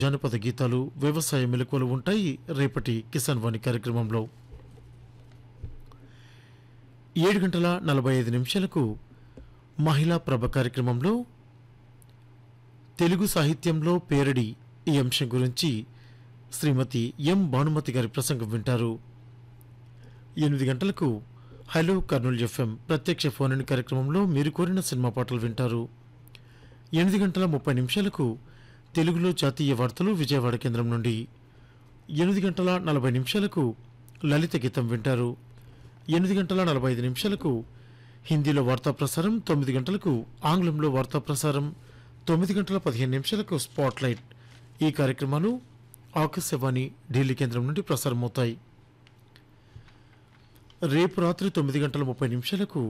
జానపద గీతాలు వ్యవసాయ మెలకువలు ఉంటాయి రేపటి కిసాన్ వాణి కార్యక్రమంలో ఏడు గంటల నలభై ఐదు నిమిషాలకు మహిళా ప్రభ కార్యక్రమంలో తెలుగు సాహిత్యంలో పేరడి ఈ అంశం గురించి శ్రీమతి ఎం భానుమతి గారి ప్రసంగం వింటారు ఎనిమిది గంటలకు హలో కర్నూలు ఎఫ్ఎం ప్రత్యక్ష ఫోన్ ఇన్ కార్యక్రమంలో మీరు కోరిన సినిమా పాటలు వింటారు ఎనిమిది గంటల ముప్పై నిమిషాలకు తెలుగులో జాతీయ వార్తలు విజయవాడ కేంద్రం నుండి ఎనిమిది గంటల నలభై నిమిషాలకు లలిత గీతం వింటారు ఎనిమిది గంటల నలభై ఐదు నిమిషాలకు హిందీలో వార్తా ప్రసారం తొమ్మిది గంటలకు ఆంగ్లంలో వార్తా ప్రసారం తొమ్మిది గంటల పదిహేను నిమిషాలకు స్పాట్ లైట్ ఈ కార్యక్రమాలు ఆకాశవాణి ఢిల్లీ కేంద్రం నుండి ప్రసారమవుతాయి రేపు రాత్రి తొమ్మిది గంటల ముప్పై నిమిషాలకు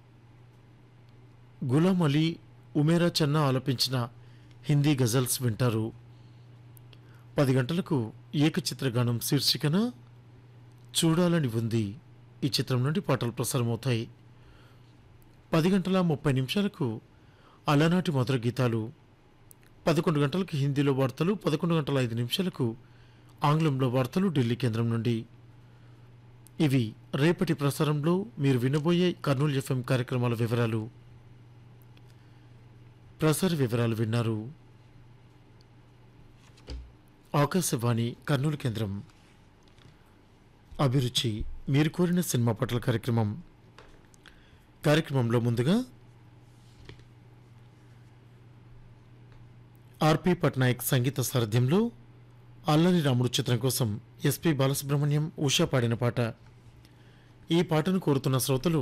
గులాం అలీ ఉమేరా చన్నా ఆలపించిన హిందీ గజల్స్ వింటారు పది గంటలకు ఏకచిత్రగానం శీర్షికన చూడాలని ఉంది ఈ చిత్రం నుండి పాటలు ప్రసారమవుతాయి పది గంటల ముప్పై నిమిషాలకు అలనాటి మధుర గీతాలు పదకొండు గంటలకు హిందీలో వార్తలు పదకొండు గంటల ఐదు నిమిషాలకు ఆంగ్లంలో వార్తలు ఢిల్లీ కేంద్రం నుండి ఇవి రేపటి ప్రసారంలో మీరు వినబోయే కర్నూలు ఎఫ్ఎం కార్యక్రమాల వివరాలు ప్రసార వివరాలు విన్నారు ఆకాశవాణి కర్నూలు కేంద్రం అభిరుచి మీరు కోరిన సినిమా పట్ల కార్యక్రమం కార్యక్రమంలో ముందుగా ఆర్పి పట్నాయక్ సంగీత సారథ్యంలో అల్లరి రాముడు చిత్రం కోసం ఎస్పి బాలసుబ్రహ్మణ్యం ఉషా పాడిన పాట ఈ పాటను కోరుతున్న శ్రోతలు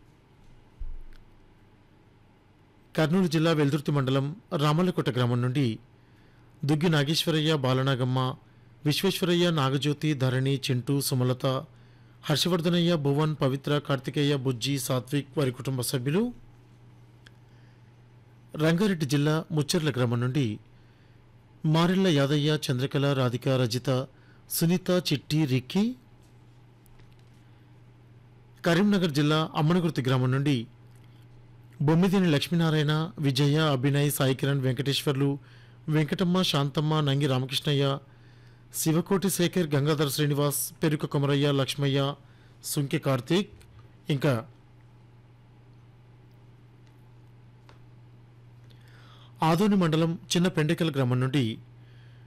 కర్నూలు జిల్లా వెల్దుర్తి మండలం రామల్లకోట గ్రామం నుండి దుగ్గి నాగేశ్వరయ్య బాలనాగమ్మ విశ్వేశ్వరయ్య నాగజ్యోతి ధరణి చింటూ సుమలత హర్షవర్ధనయ్య భువన్ పవిత్ర కార్తికేయ బుజ్జి సాత్విక్ వారి కుటుంబ సభ్యులు రంగారెడ్డి జిల్లా ముచ్చర్ల గ్రామం నుండి మారెళ్ల యాదయ్య చంద్రకళ రాధిక రజిత సునీత చిట్టి రిక్కి కరీంనగర్ జిల్లా అమ్మనగుర్తి గ్రామం నుండి బొమ్మిదిని లక్ష్మీనారాయణ విజయ అభినయ్ సాయి కిరణ్ వెంకటేశ్వర్లు వెంకటమ్మ శాంతమ్మ నంగి రామకృష్ణయ్య శివకోటి శేఖర్ గంగాధర శ్రీనివాస్ పెరుక కొమరయ్య లక్ష్మయ్య సుంకె కార్తీక్ ఇంకా ఆదోని మండలం చిన్న పెండెకల్ గ్రామం నుండి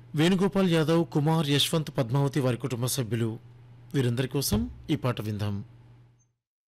వేణుగోపాల్ యాదవ్ కుమార్ యశ్వంత్ పద్మావతి వారి కుటుంబ సభ్యులు వీరందరి కోసం ఈ పాట విందాం